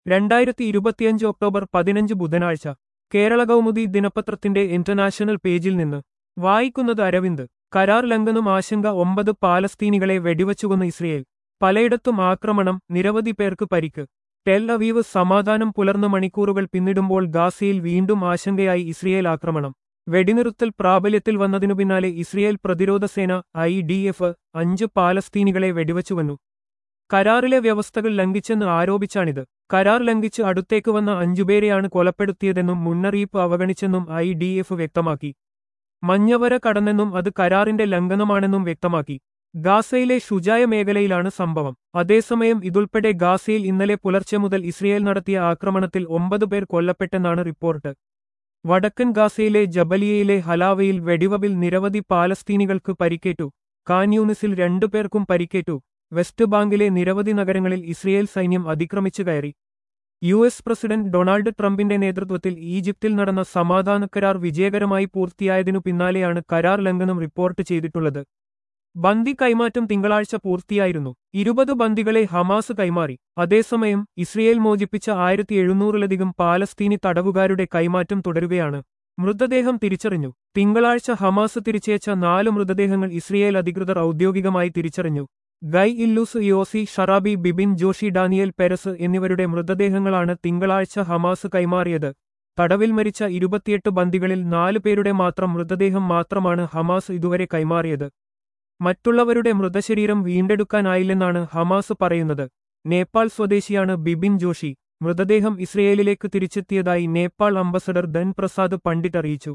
രണ്ടായിരത്തി ഇരുപത്തിയഞ്ച് ഒക്ടോബർ പതിനഞ്ച് ബുധനാഴ്ച കേരള കൗമുദി ദിനപത്രത്തിന്റെ ഇന്റർനാഷണൽ പേജിൽ നിന്ന് വായിക്കുന്നത് അരവിന്ദ് കരാർ ലംഘനം ആശങ്ക ഒമ്പത് പാലസ്തീനികളെ വെടിവച്ചുകൊന്ന് ഇസ്രയേൽ പലയിടത്തും ആക്രമണം നിരവധി പേർക്ക് പരിക്ക് ടെൽ അവീവ് സമാധാനം പുലർന്ന് മണിക്കൂറുകൾ പിന്നിടുമ്പോൾ ഗാസയിൽ വീണ്ടും ആശങ്കയായി ഇസ്രയേൽ ആക്രമണം വെടിനിറുത്തൽ പ്രാബല്യത്തിൽ വന്നതിനു പിന്നാലെ ഇസ്രയേൽ പ്രതിരോധ സേന ഐ ഡി എഫ് അഞ്ച് പാലസ്തീനികളെ വെടിവച്ചുവന്നു കരാറിലെ വ്യവസ്ഥകൾ ലംഘിച്ചെന്ന് ആരോപിച്ചാണിത് കരാർ ലംഘിച്ച് അടുത്തേക്ക് വന്ന അഞ്ചുപേരെയാണ് കൊലപ്പെടുത്തിയതെന്നും മുന്നറിയിപ്പ് അവഗണിച്ചെന്നും ഐ ഡി എഫ് വ്യക്തമാക്കി മഞ്ഞവര കടന്നെന്നും അത് കരാറിന്റെ ലംഘനമാണെന്നും വ്യക്തമാക്കി ഗാസയിലെ ഷുജായ മേഖലയിലാണ് സംഭവം അതേസമയം ഇതുൾപ്പെടെ ഗാസയിൽ ഇന്നലെ പുലർച്ചെ മുതൽ ഇസ്രയേൽ നടത്തിയ ആക്രമണത്തിൽ ഒമ്പത് പേർ കൊല്ലപ്പെട്ടെന്നാണ് റിപ്പോർട്ട് വടക്കൻ ഗാസയിലെ ജബലിയയിലെ ഹലാവയിൽ വെടിവബിൽ നിരവധി പാലസ്തീനികൾക്ക് പരിക്കേറ്റു കാൻയൂണിസിൽ രണ്ടുപേർക്കും പരിക്കേറ്റു വെസ്റ്റ് ബാങ്കിലെ നിരവധി നഗരങ്ങളിൽ ഇസ്രയേൽ സൈന്യം അതിക്രമിച്ചു കയറി യു എസ് പ്രസിഡന്റ് ഡൊണാൾഡ് ട്രംപിന്റെ നേതൃത്വത്തിൽ ഈജിപ്തിൽ നടന്ന സമാധാന കരാർ വിജയകരമായി പൂർത്തിയായതിനു പിന്നാലെയാണ് കരാർ ലംഘനം റിപ്പോർട്ട് ചെയ്തിട്ടുള്ളത് ബന്ദി കൈമാറ്റം തിങ്കളാഴ്ച പൂർത്തിയായിരുന്നു ഇരുപത് ബന്ദികളെ ഹമാസ് കൈമാറി അതേസമയം ഇസ്രയേൽ മോചിപ്പിച്ച ആയിരത്തി എഴുന്നൂറിലധികം പാലസ്തീനി തടവുകാരുടെ കൈമാറ്റം തുടരുകയാണ് മൃതദേഹം തിരിച്ചറിഞ്ഞു തിങ്കളാഴ്ച ഹമാസ് തിരിച്ചയച്ച നാല് മൃതദേഹങ്ങൾ ഇസ്രയേൽ അധികൃതർ ഔദ്യോഗികമായി തിരിച്ചറിഞ്ഞു Guy Illouz Yossi Sharabi Bipin Joshi Daniel Peretz എന്നിവരുടെ മൃതദേഹങ്ങളാണ് തിങ്കളാഴ്ച ഹമാസ് കൈമാറിയത് തടവിൽ മരിച്ച ഇരുപത്തിയെട്ട് ബന്ദികളിൽ നാലു പേരുടെ മാത്രം മൃതദേഹം മാത്രമാണ് ഹമാസ് ഇതുവരെ കൈമാറിയത് മറ്റുള്ളവരുടെ മൃതശരീരം വീണ്ടെടുക്കാനായില്ലെന്നാണ് ഹമാസ് പറയുന്നത് നേപ്പാൾ സ്വദേശിയാണ് ബിബിൻ ജോഷി മൃതദേഹം ഇസ്രയേലിലേക്ക് തിരിച്ചെത്തിയതായി നേപ്പാൾ അംബസഡർ ധൻ പ്രസാദ് പണ്ഡിറ്റ് അറിയിച്ചു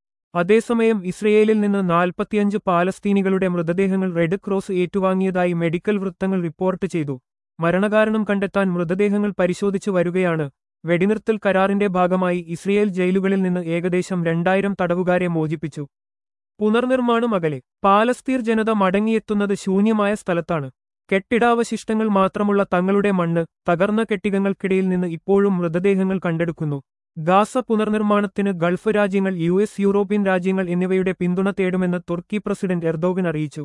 അതേസമയം ഇസ്രയേലിൽ നിന്ന് നാൽപ്പത്തിയഞ്ച് പാലസ്തീനികളുടെ മൃതദേഹങ്ങൾ റെഡ് ക്രോസ് ഏറ്റുവാങ്ങിയതായി മെഡിക്കൽ വൃത്തങ്ങൾ റിപ്പോർട്ട് ചെയ്തു മരണകാരണം കണ്ടെത്താൻ മൃതദേഹങ്ങൾ പരിശോധിച്ചു വരികയാണ് വെടിനിർത്തൽ കരാറിന്റെ ഭാഗമായി ഇസ്രയേൽ ജയിലുകളിൽ നിന്ന് ഏകദേശം രണ്ടായിരം തടവുകാരെ മോചിപ്പിച്ചു പുനർനിർമ്മാണം അകലെ പാലസ്തീർ ജനത മടങ്ങിയെത്തുന്നത് ശൂന്യമായ സ്ഥലത്താണ് കെട്ടിടാവശിഷ്ടങ്ങൾ മാത്രമുള്ള തങ്ങളുടെ മണ്ണ് തകർന്ന കെട്ടിടങ്ങൾക്കിടയിൽ നിന്ന് ഇപ്പോഴും മൃതദേഹങ്ങൾ കണ്ടെടുക്കുന്നു ഗാസ പുനർനിർമ്മാണത്തിന് ഗൾഫ് രാജ്യങ്ങൾ യു എസ് യൂറോപ്യൻ രാജ്യങ്ങൾ എന്നിവയുടെ പിന്തുണ തേടുമെന്ന് തുർക്കി പ്രസിഡന്റ് എർദോഗൻ അറിയിച്ചു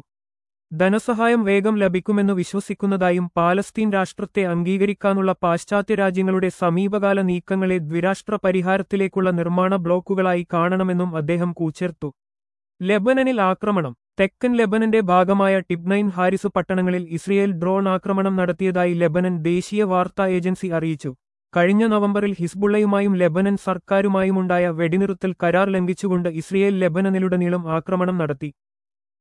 ധനസഹായം വേഗം ലഭിക്കുമെന്ന് വിശ്വസിക്കുന്നതായും പാലസ്തീൻ രാഷ്ട്രത്തെ അംഗീകരിക്കാനുള്ള പാശ്ചാത്യ രാജ്യങ്ങളുടെ സമീപകാല നീക്കങ്ങളെ ദ്വിരാഷ്ട്ര പരിഹാരത്തിലേക്കുള്ള നിർമ്മാണ ബ്ലോക്കുകളായി കാണണമെന്നും അദ്ദേഹം കൂച്ചേർത്തു ലെബനനിൽ ആക്രമണം തെക്കൻ ലെബനന്റെ ഭാഗമായ ടിബ്നൈൻ ഹാരിസ് പട്ടണങ്ങളിൽ ഇസ്രയേൽ ഡ്രോൺ ആക്രമണം നടത്തിയതായി ലെബനൻ ദേശീയ വാർത്താ ഏജൻസി അറിയിച്ചു കഴിഞ്ഞ നവംബറിൽ ഹിസ്ബുള്ളയുമായും ലെബനൻ സർക്കാരുമായുമുണ്ടായ വെടിനിറുത്തൽ കരാർ ലംഘിച്ചുകൊണ്ട് ഇസ്രയേൽ ലെബനനിലുടനീളം ആക്രമണം നടത്തി